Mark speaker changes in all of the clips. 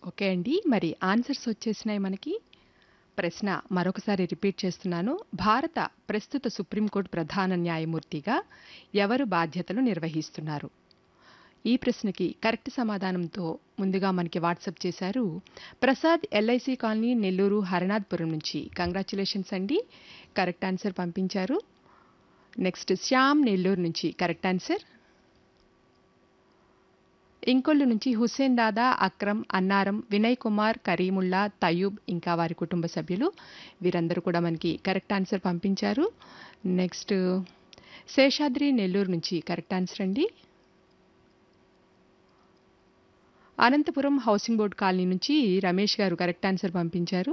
Speaker 1: Okay అండి. మరి answers వచ్చేసినాయి మనకి. ప్రశ్న మరొకసారి రిపీట్ చేస్తున్నాను. భారత ప్రస్తుత సుప్రీంకోర్టు ప్రధాన న్యాయమూర్తిగా ఎవరు బాధ్యతలు నిర్వహిస్తున్నారు? ఈ ప్రశ్నకి కరెక్ట్ సమాధానంతో ముందుగా మనకి వాట్సాప్ చేశారు ప్రసాద్ ఎల్ఐసి కాలనీ నెల్లూరు హరనాథ్పురం నుంచి కంగ్రాచులేషన్స్ అండి కరెక్ట్ ఆన్సర్ పంపించారు నెక్స్ట్ శ్యామ్ నెల్లూరు నుంచి కరెక్ట్ ఆన్సర్ ఇంకొల్లు నుంచి హుస్సేన్ దాదా అక్రమ్ అన్నారం వినయ్ కుమార్ కరీముల్లా తయూబ్ ఇంకా వారి కుటుంబ సభ్యులు వీరందరూ కూడా మనకి కరెక్ట్ ఆన్సర్ పంపించారు నెక్స్ట్ శేషాద్రి నెల్లూరు నుంచి కరెక్ట్ ఆన్సర్ అండి అనంతపురం హౌసింగ్ బోర్డ్ కాలనీ నుంచి రమేష్ గారు కరెక్ట్ ఆన్సర్ పంపించారు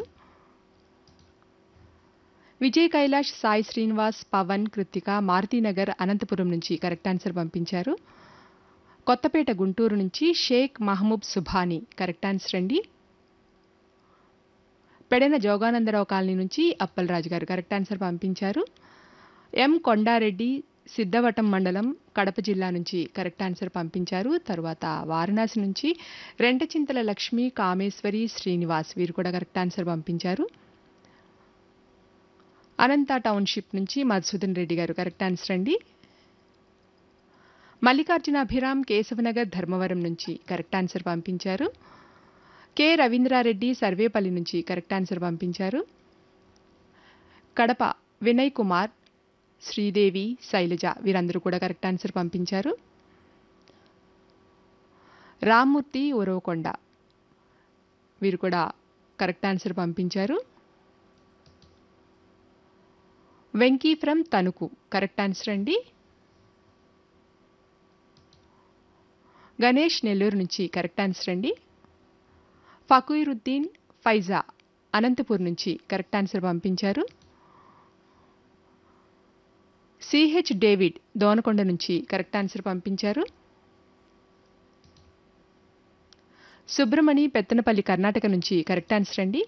Speaker 1: విజయ్ కైలాష్ సాయి శ్రీనివాస్ పవన్ కృతిక మారుతీనగర్ అనంతపురం నుంచి కరెక్ట్ ఆన్సర్ పంపించారు కొత్తపేట గుంటూరు నుంచి షేక్ మహమూబ్ సుభాని కరెక్ట్ ఆన్సర్ అండి పెడెన జోగానందరావు కాలనీ నుంచి అప్పలరాజు గారు కరెక్ట్ ఆన్సర్ పంపించారు ఎం కొండారెడ్డి సిద్ధవటం మండలం కడప జిల్లా నుంచి కరెక్ట్ ఆన్సర్ పంపించారు తర్వాత వారణాసి నుంచి రెంటచింతల లక్ష్మి కామేశ్వరి శ్రీనివాస్ వీరు కూడా కరెక్ట్ ఆన్సర్ పంపించారు అనంత టౌన్షిప్ నుంచి మధుసూదన్ రెడ్డి గారు కరెక్ట్ ఆన్సర్ అండి మల్లికార్జున అభిరామ్ కేశవనగర్ ధర్మవరం నుంచి కరెక్ట్ ఆన్సర్ పంపించారు కె రవీంద్రారెడ్డి సర్వేపల్లి నుంచి కరెక్ట్ ఆన్సర్ పంపించారు కడప వినయ్ కుమార్ శ్రీదేవి శైలజ వీరందరూ కూడా కరెక్ట్ ఆన్సర్ పంపించారు రామ్మూర్తి ఉరవకొండ వీరు కూడా కరెక్ట్ ఆన్సర్ పంపించారు Venky from Tanuku correct answer అండి గణేష్ నెల్లూరు నుంచి కరెక్ట్ ఆన్సర్ అండి ఫకీరుద్దీన్ ఫైజా అనంతపూర్ నుంచి కరెక్ట్ ఆన్సర్ పంపించారు సిహెచ్ డేవిడ్ దోనకొండ నుంచి కరెక్ట్ ఆన్సర్ పంపించారు సుబ్రమణి పెత్తనపల్లి కర్ణాటక నుంచి కరెక్ట్ ఆన్సర్ అండి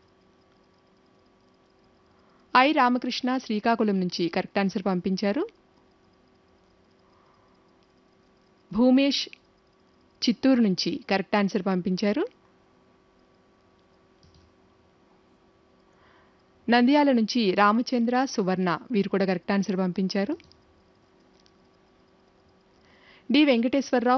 Speaker 1: ఐ రామకృష్ణ శ్రీకాకుళం నుంచి కరెక్ట్ ఆన్సర్ పంపించారు భూమేష్ చిత్తూరు నుంచి కరెక్ట్ ఆన్సర్ పంపించారు నంద్యాల నుంచి రామచంద్ర సువర్ణ వీరు కూడా కరెక్ట్ ఆన్సర్ పంపించారు డి వెంకటేశ్వరరావు